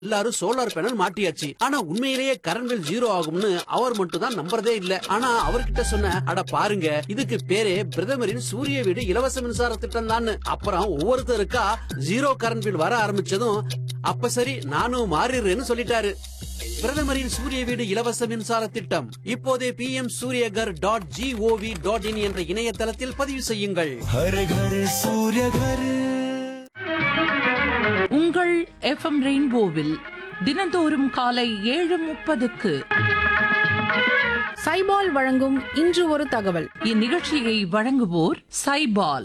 எல்லாரும் solar panel மாட்டியாச்சு ஆனா உண்மையிலேயே கரண்ட் பில் ஜீரோ ஆகும்னு அவர் மட்டும் தான் நம்புறதே இல்ல ஆனா அவர்கிட்ட சொன்ன அட பாருங்க இதுக்கு பேரே பிரதமரின் சூரிய வீடு இலவச மின்சார திட்டம் தான் அப்புறம் ஒவ்வொருத்தருக்கா ஜீரோ கரண்ட் பில் வர ஆரம்பிச்சதும் அப்ப சரி நானும் மாறிடுறேன்னு சொல்லிட்டாரு பிரதமரின் சூரிய வீடு இலவச மின்சார திட்டம் இப்போதே P M Suryaghar dot gov dot in என்ற இணையதளத்தில் பதிவு செய்யுங்கள் हर घर सूर्य घर உங்கள் எஃப்எம் ரெயின்போவில் தினந்தோறும் காலை ஏழு முப்பதுக்கு சைபால் வழங்கும் இன்று ஒரு தகவல் இந்நிகழ்ச்சியை வழங்குவோர் சைபால்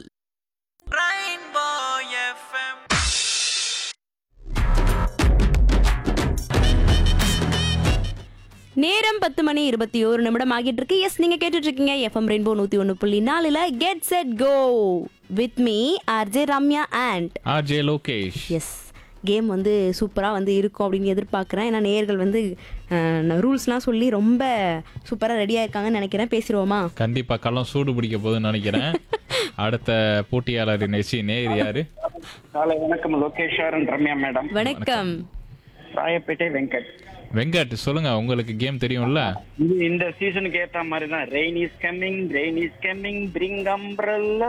நேரம் பத்து மணி இருபத்தி ஒரு நிமிடம் ஆகிட்டு இருக்கு எஸ் நீங்க கேட்டுட்டு இருக்கீங்க எஃப்எம் ரெயின்போ நூத்தி ஒன்று புள்ளி நாலுல get set go with me RJ Ramya and RJ Lokesh yes game வந்து சூப்பராக வந்து இருக்கும் அப்படின்னு எதிர்பார்க்குறேன் ஏன்னா நேயர்கள் வந்து ரூல்ஸ்லாம் சொல்லி ரொம்ப சூப்பராக ரெடியாக இருக்காங்கன்னு நினைக்கிறேன் பேசிடுவோமா கண்டிப்பா களம் சூடு பிடிக்க போகுதுன்னு நினைக்கிறேன் அடுத்த போட்டியாளர் நிகழ்ச்சி நேர் யாரு காலை வணக்கம் லோகேஸ்வரன் ரம்யா மேடம் வணக்கம் ராயப்பேட்டை வெங்கட் வெங்கட் சொல்லுங்க உங்களுக்கு கேம் தெரியும்ல இது இந்த சீசனுக்கு ஏத்த மாதிரி தான் rain is coming rain is coming bring umbrella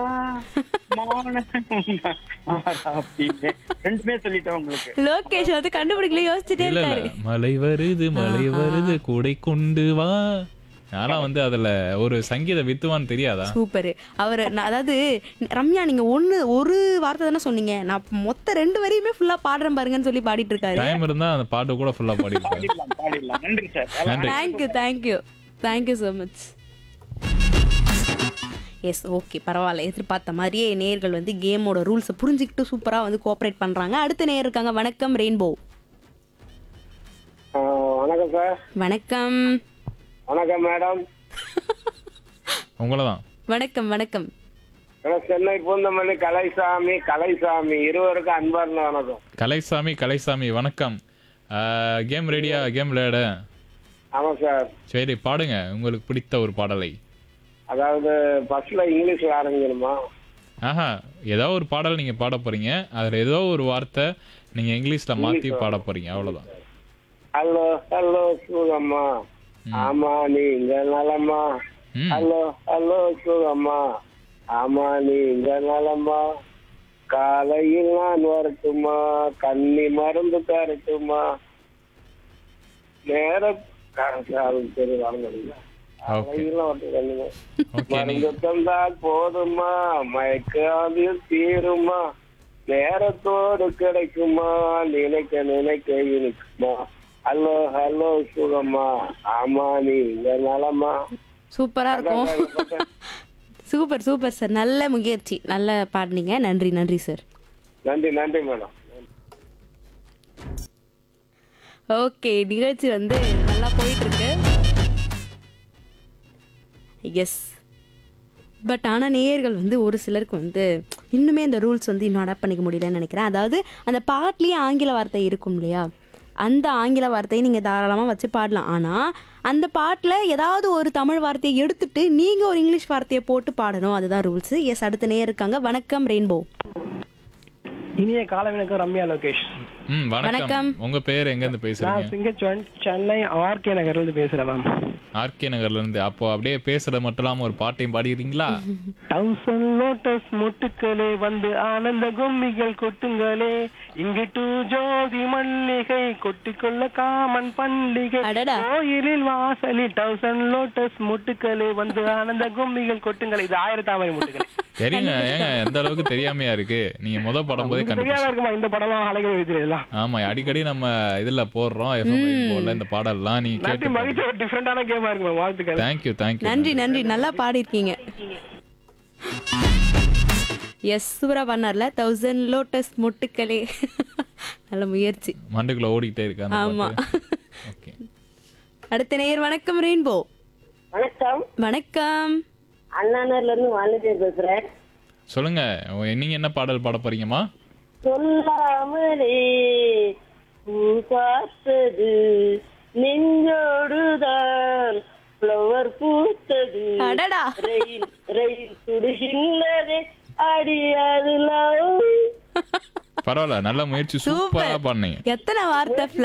அப்படின்னு ரெண்டுமே சொல்லிட்டேன் உங்களுக்கு லோகேஷ் வந்து கண்டுபிடிக்கல யோசிச்சுட்டே இல்ல இருக்காரு இல்ல மழை வருது மழை வருது கூடை கொண்டு வா ஆனா வந்து அதுல ஒரு சங்கீத வித்துவான்னு தெரியாதா சூப்பர் அவர் நான் அதாவது ரம்யா நீங்க ஒண்ணு ஒரு வார்த்தை தானே சொன்னீங்க நான் மொத்த ரெண்டு வரையுமே ஃபுல்லா பாடுறேன் பாருங்கன்னு சொல்லி பாடிட்டு இருக்காரு டைம் இருந்தா அந்த பாட்டு கூட ஃபுல்லா பாடிருப்பாரு பாடிடலாம் பாடிடலாம் நன்றி சார் நன்றி thank you thank you thank you so much yes okay பரவாயில்ல எதிர்பார்த்த மாதிரியே நேயர்கள் வந்து கேமோட ரூல்ஸை புரிஞ்சுக்கிட்டு சூப்பராக வந்து கோஆப்ரேட் பண்ணுறாங்க அடுத்த நேயர் இருக்காங்க வணக்கம் ரெயின்போ வணக்கம் சார் வணக்கம் வணக்கம் மேடம் உங்களதான் வணக்கம் வணக்கம் நான் சென்னை பூந்தமல்லி கலைசாமி கலைசாமி இருவருக்கும் அன்பார்ந்த வணக்கம் கலைசாமி கலைசாமி வணக்கம் கேம் ரெடியா கேம் விளையாட ஆமாம் சார் சரி பாடுங்க உங்களுக்கு பிடித்த ஒரு பாடலை அதாவது பஸ்ல இங்கிலீஷ்ல ஆரம்பிக்கணுமா ஆஹா ஏதோ ஒரு பாடல் நீங்க பாட போறீங்க அதுல ஏதோ ஒரு வார்த்தை நீங்க இங்கிலீஷ்ல மாத்தி பாட போறீங்க அவ்வளவுதான் ஹலோ ஹலோ சுகம்மா ஆமா நீங்க நலமா ம். ஹலோ ஹலோ சுகம்மா ஆமா நீங்க நலமா காலையில் நான் வரட்டுமா கண்ணி மருந்து தரட்டுமா நேர சரி வர முடியல ஓகே காலையில் வரட்டும் கண்ணுங்க ஓகே நீங்க மருந்து தந்தால் போதுமா மயக்காதில் தீருமா நேரத்தோடு கிடைக்குமா நினைக்க நினைக்க இனிக்குமா ஹலோ ஹலோ சுகமா ஆமா நீங்க நலமா சூப்பராக இருக்கும் சூப்பர் சூப்பர் சார் நல்ல முயற்சி நல்ல பாடினீங்க நன்றி நன்றி சார் நன்றி நன்றி மேடம் ஓகே நிகழ்ச்சி வந்து நல்லா போயிட்டு இருக்கு எஸ் பட் ஆனால் நேயர்கள் வந்து ஒரு சிலருக்கு வந்து இன்னுமே இந்த ரூல்ஸ் வந்து இன்னும் அடாப்ட் பண்ணிக்க முடியலன்னு நினைக்கிறேன் அதாவது அந்த பாட்லேயே ஆங்கில வார்த்தை இருக்கும் இல்லையா அந்த ஆங்கில வார்த்தையை நீங்கள் தாராளமாக வச்சு பாடலாம் ஆனால் அந்த பாட்டில் ஏதாவது ஒரு தமிழ் வார்த்தையை எடுத்துட்டு நீங்கள் ஒரு இங்கிலீஷ் வார்த்தையை போட்டு பாடணும் அதுதான் ரூல்ஸு எஸ் அடுத்த நேயர் இருக்காங்க வணக்கம் ரெயின்போ இனிய காலை வணக்கம் ரம்யா லோகேஷ் ம் வணக்கம். வணக்கம் உங்க பேர் எங்க இருந்து நான் பேசுறீங்க சிங்கச்சுவன் சென்னை ஆர்கே நகர்ல இருந்து பேசுறேன் மேம் ஆர்கே நகர்ல இருந்து அப்போ அப்படியே பேசுறது மட்டும் இல்லாம ஒரு பாட்டையும் பாடிடுறீங்களா தௌசண்ட் லோட்டஸ் முட்டுக்களே வந்து ஆனந்த கும்மிகள் கொட்டுங்களே இங்கிட்டு ஜோதி மல்லிகை கொட்டிக்கொள்ள காமன் பண்டிகை அடடா. கோயிலில் வாசலில் தௌசண்ட் லோட்டஸ் முட்டுக்களே வந்து ஆனந்த கும்மிகள் கொட்டுங்களே இது ஆயிரத்தாமரை முட்டுக்களே தெரியுங்க ஏங்க எந்த அளவுக்கு தெரியாமையா இருக்கு நீங்க முத படம் போதே உங்களுக்கு தெரியாம கண்டுபிடிச்சு இருக்குமா இந்த படம்லாம் அழகு வைத்திருக்கலாம் ஆமா அடிக்கடி நம்ம இதுல போடுறோம் எஃப்எம் போல இந்த பாடல்லாம் நீங்க நாட்டி கேட்டு மகிழ்ச்சி ஒரு டிஃப்ரெண்டான கேமா இருக்கு மேம் வாழ்த்துக்கள் தேங்க்யூ தேங்க்யூ நன்றி நன்றி நல்லா பாடிருக்கீங்க எஸ் சூப்பரா பண்ணார்ல தௌசண்ட் லோட்டஸ் முட்டுக்களே நல்ல முயற்சி மண்டுக்குள்ள ஓடிக்கிட்டே இருக்கு அந்த ஆமா. பாட்டு ஓகே அடுத்த நேயர் வணக்கம் ரெயின்போ வணக்கம் வணக்கம் அண்ணாநர்ல இருந்து வாலிதே பேசுறேன் சொல்லுங்க நீங்க என்ன பாடல் பாட போறீங்கம்மா சொல்லாமலே பூ பார்த்தது நெஞ்சோடுதான் ஃப்ளவர் பூத்தது அடடா ரயில் ரயில் சுடுகின்றதே அடியாது லவ் பரவாயில்ல நல்ல முயற்சி சூப்பரா சூப்பர் பண்ணீங்க எத்தனை வார்த்தை